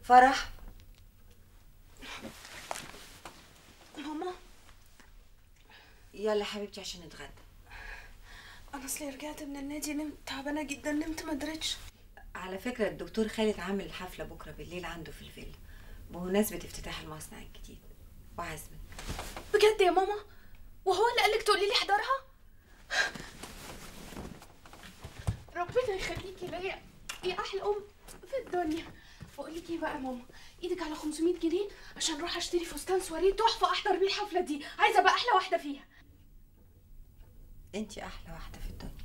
فرح ماما يلا حبيبتي عشان نتغدى انا اصلي رجعت من النادي نمت تعبانه جدا نمت ما قدرتش على فكرة الدكتور خالد عامل الحفلة بكرة بالليل عنده في الفيلا بمناسبة افتتاح المصنع الجديد وعزمك بجد يا ماما وهو اللي قالك تقولي لي احضرها ربنا يخليكي ليا يا احلى ام في الدنيا بقول لك ايه بقى يا ماما ايدك على 500 جنيه عشان اروح اشتري فستان سواريه تحفه احضر بيه الحفله دي عايزه بقى احلى واحده فيها انتي احلى واحدة في الدنيا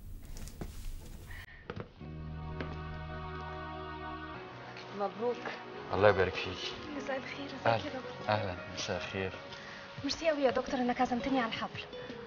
مبروك الله يبارك فيك مساء الخير ازيك اهلا يا دكتور اهلا مساء الخير ميرسي قوي يا دكتور انك عزمتني على الحفله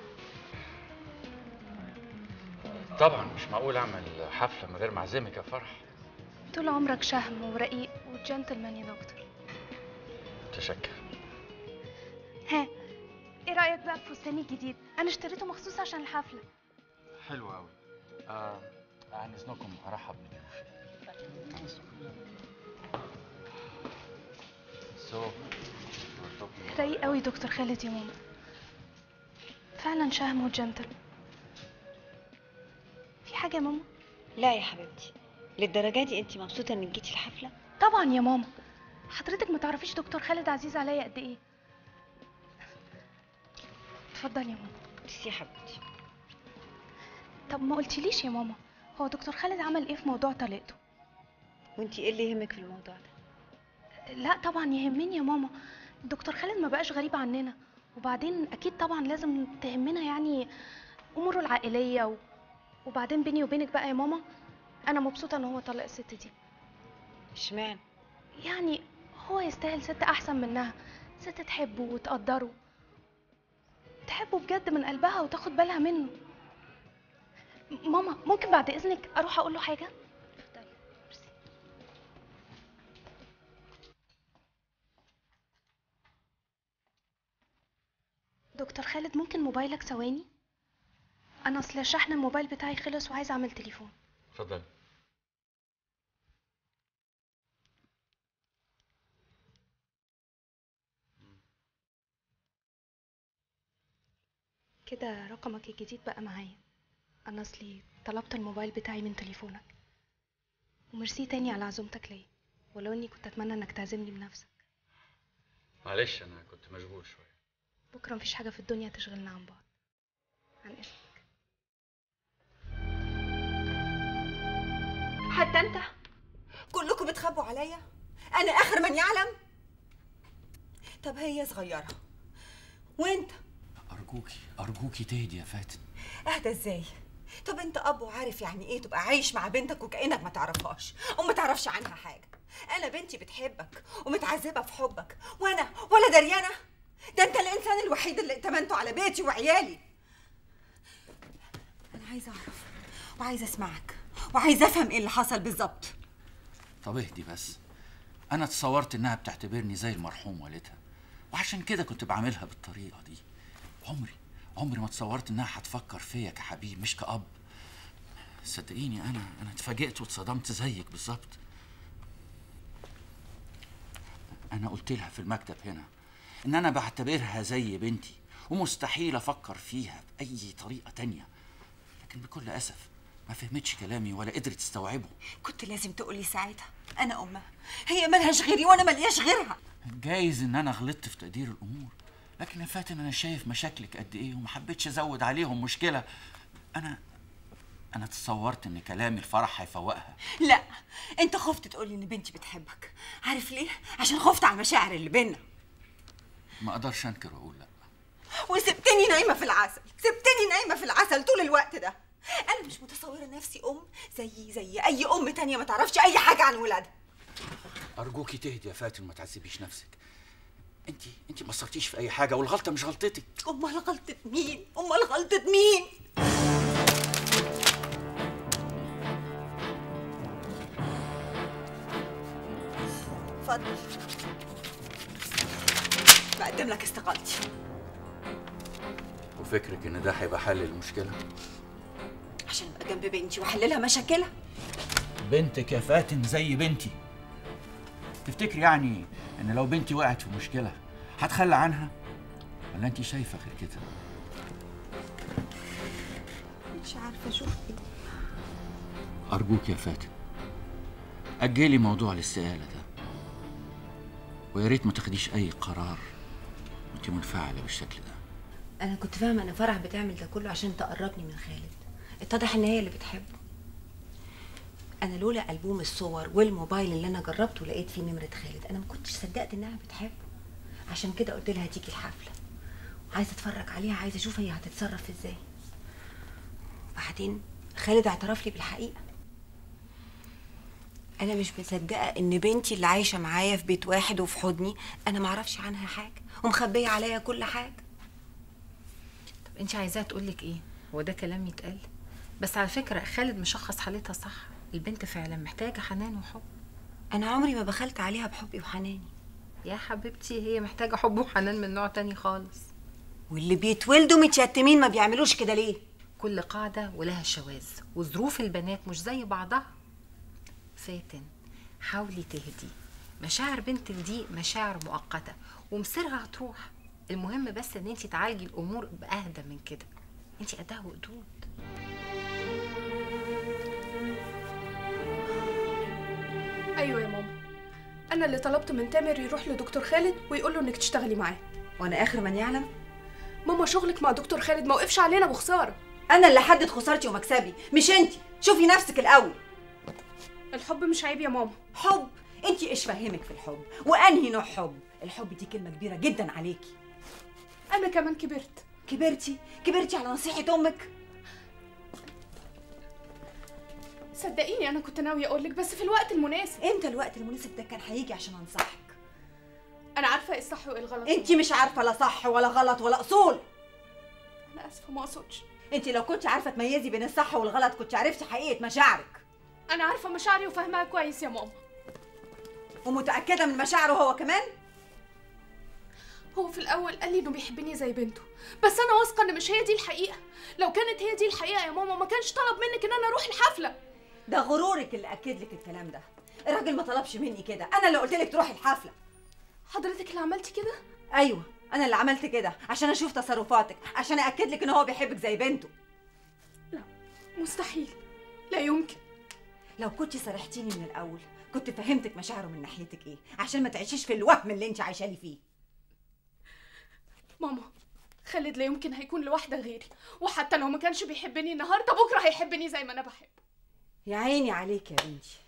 طبعا مش معقول اعمل حفله من غير ما اعزمك يا فرح طول عمرك شهم ورقيق وجنتلمان يا دكتور متشكر ها ايه رايك بقى في فستاني الجديد انا اشتريته مخصوص عشان الحفله حلو قوي آه عن اذنكم ارحب بك سو رايق قوي دكتور خالد يا ماما فعلا شهم وجنتل في حاجه يا ماما لا يا حبيبتي للدرجة دي انتي مبسوطة انك جيتي الحفلة طبعا يا ماما حضرتك ما تعرفيش دكتور خالد عزيز عليا قد ايه اتفضل يا ماما ميرسي يا حبيبتي طب ما قلتليش يا ماما هو دكتور خالد عمل ايه في موضوع طليقته وانتي ايه اللي يهمك في الموضوع ده لا طبعا يهمني يا ماما دكتور خالد ما بقاش غريب عننا وبعدين اكيد طبعا لازم تهمنا يعني اموره العائليه و... وبعدين بيني وبينك بقى يا ماما انا مبسوطه ان هو طلق الست دي اشمعنى يعني هو يستاهل ست احسن منها ست تحبه وتقدره تحبه بجد من قلبها وتاخد بالها منه م- ماما ممكن بعد اذنك اروح اقول له حاجه اتفضلي ميرسي دكتور خالد ممكن موبايلك ثواني انا اصل شحن الموبايل بتاعي خلص وعايزه اعمل تليفون اتفضل كده رقمك الجديد بقى معايا انا اصلي طلبت الموبايل بتاعي من تليفونك وميرسي تاني على عزومتك ليا ولو اني كنت اتمنى انك تعزمني بنفسك معلش انا كنت مشغول شويه بكره مفيش حاجه في الدنيا تشغلنا عن بعض عن اذنك حتى انت كلكم بتخبوا عليا انا اخر من يعلم طب هي صغيرة وانت أرجوكي أرجوكي تهدي يا فاتن اهدى ازاي طب انت اب وعارف يعني ايه تبقى عايش مع بنتك وكانك ما تعرفهاش وما تعرفش عنها حاجه انا بنتي بتحبك ومتعذبه في حبك وانا ولا دريانه ده انت الانسان الوحيد اللي ائتمنته على بيتي وعيالي انا عايزه اعرف وعايزه اسمعك وعايزه افهم ايه اللي حصل بالظبط طب اهدي بس أنا تصورت إنها بتعتبرني زي المرحوم والدها وعشان كده كنت بعملها بالطريقة دي عمري عمري ما تصورت إنها هتفكر فيا كحبيب مش كأب صدقيني أنا أنا اتفاجئت واتصدمت زيك بالظبط أنا قلت لها في المكتب هنا إن أنا بعتبرها زي بنتي ومستحيل أفكر فيها بأي طريقة تانية لكن بكل أسف ما فهمتش كلامي ولا قدرت تستوعبه كنت لازم تقولي ساعتها انا امها هي ملهاش غيري وانا ملياش غيرها جايز ان انا غلطت في تقدير الامور لكن يا فاتن انا شايف مشاكلك قد ايه وما حبيتش ازود عليهم مشكله انا انا تصورت ان كلامي الفرح هيفوقها لا انت خفت تقولي ان بنتي بتحبك عارف ليه عشان خفت على المشاعر اللي بينا ما اقدرش انكر واقول لا وسبتني نايمه في العسل سبتني نايمه في العسل طول الوقت ده انا مش متصوره نفسي ام زي زي اي ام تانية ما تعرفش اي حاجه عن ولادها ارجوكي تهدي يا فاتن وما تعذبيش نفسك انت انت ما قصرتيش في اي حاجه والغلطه مش غلطتك امال غلطه مين امال غلطه مين اتفضل بقدم لك استقالتي وفكرك ان ده هيبقى حل المشكله عشان ابقى جنب بنتي واحللها مشاكلها بنتك يا فاتن زي بنتي تفتكر يعني ان لو بنتي وقعت في مشكله هتخلى عنها ولا انت شايفه غير كده مش عارفه اشوف ايه ارجوك يا فاتن اجلي موضوع الاستقاله ده ويا ريت ما تاخديش اي قرار وانت منفعله بالشكل ده انا كنت فاهمه ان فرح بتعمل ده كله عشان تقربني من خالد اتضح ان هي اللي بتحبه انا لولا البوم الصور والموبايل اللي انا جربته لقيت فيه نمره خالد انا ما كنتش صدقت انها بتحبه عشان كده قلت لها تيجي الحفله عايزه اتفرج عليها عايزه اشوف هي هتتصرف ازاي بعدين خالد اعترف لي بالحقيقه انا مش مصدقه ان بنتي اللي عايشه معايا في بيت واحد وفي حضني انا معرفش عنها حاجه ومخبيه عليا كل حاجه طب انت عايزاها تقول لك ايه هو ده كلام يتقال بس على فكره خالد مشخص حالتها صح البنت فعلا محتاجه حنان وحب انا عمري ما بخلت عليها بحبي وحناني يا حبيبتي هي محتاجه حب وحنان من نوع تاني خالص واللي بيتولدوا متيتمين ما بيعملوش كده ليه كل قاعده ولها شواذ وظروف البنات مش زي بعضها فاتن حاولي تهدي مشاعر بنتك دي مشاعر مؤقته ومصيرها هتروح المهم بس ان انت تعالجي الامور باهدى من كده انت قدها وقدود ايوه يا ماما انا اللي طلبت من تامر يروح لدكتور خالد ويقول له انك تشتغلي معاه وانا اخر من يعلم ماما شغلك مع دكتور خالد ما وقفش علينا بخساره انا اللي حدد خسارتي ومكسبي مش انتي شوفي نفسك الاول الحب مش عيب يا ماما حب انتي ايش فهمك في الحب وانهي نوع حب الحب دي كلمه كبيره جدا عليكي انا كمان كبرت كبرتي كبرتي على نصيحه امك صدقيني انا كنت ناويه اقول لك بس في الوقت المناسب امتى الوقت المناسب ده كان هيجي عشان انصحك انا عارفه ايه الصح وايه الغلط انتي مش عارفه لا صح ولا غلط ولا اصول انا اسفه ما اقصدش انتي لو كنت عارفه تميزي بين الصح والغلط كنت عرفتي حقيقه مشاعرك انا عارفه مشاعري وفاهماها كويس يا ماما ومتاكده من مشاعره هو كمان هو في الاول قال لي انه بيحبني زي بنته بس انا واثقه ان مش هي دي الحقيقه لو كانت هي دي الحقيقه يا ماما ما كانش طلب منك ان انا اروح الحفله ده غرورك اللي اكد لك الكلام ده الراجل ما طلبش مني كده انا اللي قلت لك تروحي الحفله حضرتك اللي عملتي كده ايوه انا اللي عملت كده عشان اشوف تصرفاتك عشان اكد لك ان هو بيحبك زي بنته مستحيل لا يمكن لو كنت صرحتيني من الاول كنت فهمتك مشاعره من ناحيتك ايه عشان ما تعيشيش في الوهم اللي انت عايشه لي فيه ماما خالد لا يمكن هيكون لواحده غيري وحتى لو ما كانش بيحبني النهارده بكره هيحبني زي ما انا بحبه يا عيني عليك يا بنتي